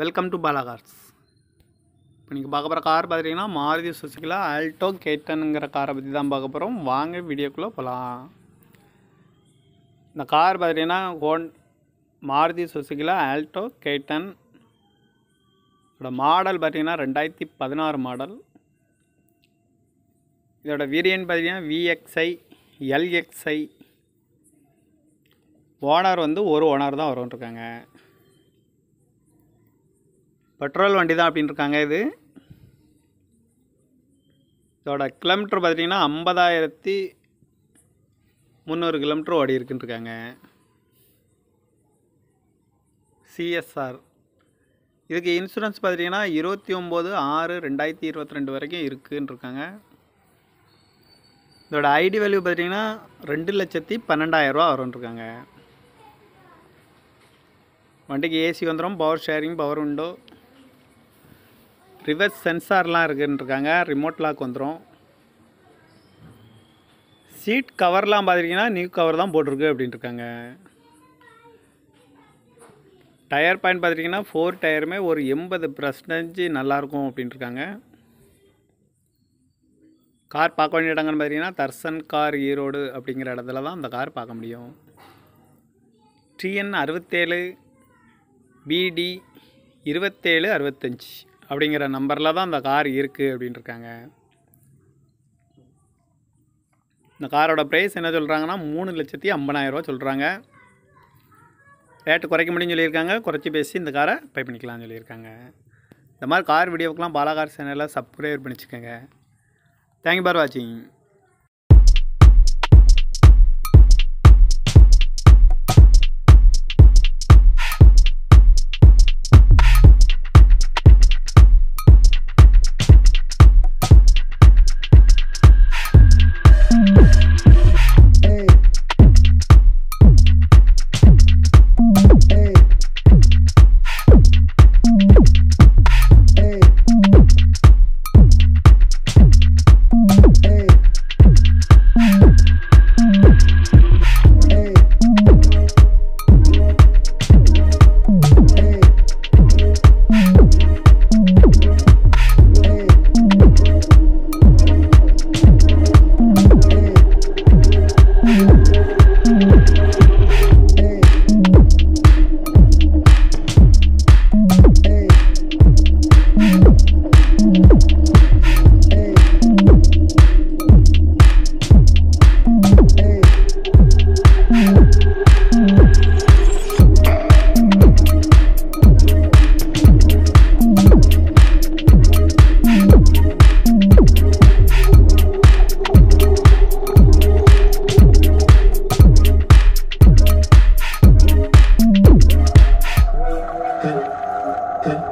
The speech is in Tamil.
வெல்கம் டு பாலா கார்ஸ் இப்போ நீங்கள் பார்க்க போகிற கார் பார்த்தீங்கன்னா மாருதி சுசுக்கியில் ஆல்டோ கேட்டனுங்கிற காரை பற்றி தான் பார்க்க போகிறோம் வாங்க வீடியோக்குள்ளே போகலாம் இந்த கார் பார்த்தீங்கன்னா ஹோன் மாருதி சுசுக்கியில் ஆல்டோ கேட்டன் இதோட மாடல் பார்த்தீங்கன்னா ரெண்டாயிரத்தி பதினாறு மாடல் இதோட வேரியன்ட் பார்த்தீங்கன்னா விஎக்ஸ்ஐ எல்எக்ஸ்ஐ ஓனர் வந்து ஒரு ஓனர் தான் வரும்னு இருக்காங்க பெட்ரோல் வண்டி தான் அப்படின்னு இருக்காங்க இது இதோட கிலோமீட்டர் பார்த்தீங்கன்னா ஐம்பதாயிரத்தி முந்நூறு கிலோமீட்டர் ஓடி இருக்குன்னு இருக்காங்க சிஎஸ்ஆர் இதுக்கு இன்சூரன்ஸ் பார்த்தீங்கன்னா இருபத்தி ஒம்பது ஆறு ரெண்டாயிரத்தி இருபத்தி ரெண்டு வரைக்கும் இருக்குன்னு இருக்காங்க இதோட ஐடி வேல்யூ பார்த்தீங்கன்னா ரெண்டு லட்சத்தி பன்னெண்டாயிரரூவா வரும்னு இருக்காங்க வண்டிக்கு ஏசி வந்துடும் power steering power window reverse சென்சார்லாம் இருக்குன்னு இருக்காங்க ரிமோட் லாக் வந்துடும் சீட் கவர்லாம் பார்த்துட்டிங்கன்னா நியூ கவர் தான் போட்டிருக்கு அப்படின்ட்டு இருக்காங்க டயர் பாயிண்ட் பார்த்துட்டிங்கன்னா ஃபோர் டயருமே ஒரு எண்பது பர்சன்டேஜ் நல்லாயிருக்கும் அப்படின்ட்டு இருக்காங்க கார் பார்க்க வேண்டிய இடங்கள்னு பார்த்தீங்கன்னா தர்சன் கார் ஈரோடு அப்படிங்கிற இடத்துல தான் அந்த கார் பார்க்க முடியும் டிஎன் அறுபத்தேழு பிடி இருபத்தேழு அறுபத்தஞ்சி அப்படிங்கிற நம்பரில் தான் அந்த கார் இருக்குது அப்படின்னு இருக்காங்க இந்த காரோட ப்ரைஸ் என்ன சொல்கிறாங்கன்னா மூணு லட்சத்தி ஐம்பதாயிரரூவா சொல்கிறாங்க ரேட்டு குறைக்க முடியும்னு சொல்லியிருக்காங்க குறைச்சி பேசி இந்த காரை பை பண்ணிக்கலாம்னு சொல்லியிருக்காங்க இந்த மாதிரி கார் வீடியோவுக்கெலாம் பாலாகார் சேனலில் சப்ஸ்கிரைப் பண்ணிச்சுக்கோங்க தேங்க்யூ ஃபார் வாட்சிங் Hey. Hey. Hey. Hey. Hey. Hey. Hey. Hey. Hey. Hey. Hey. Hey.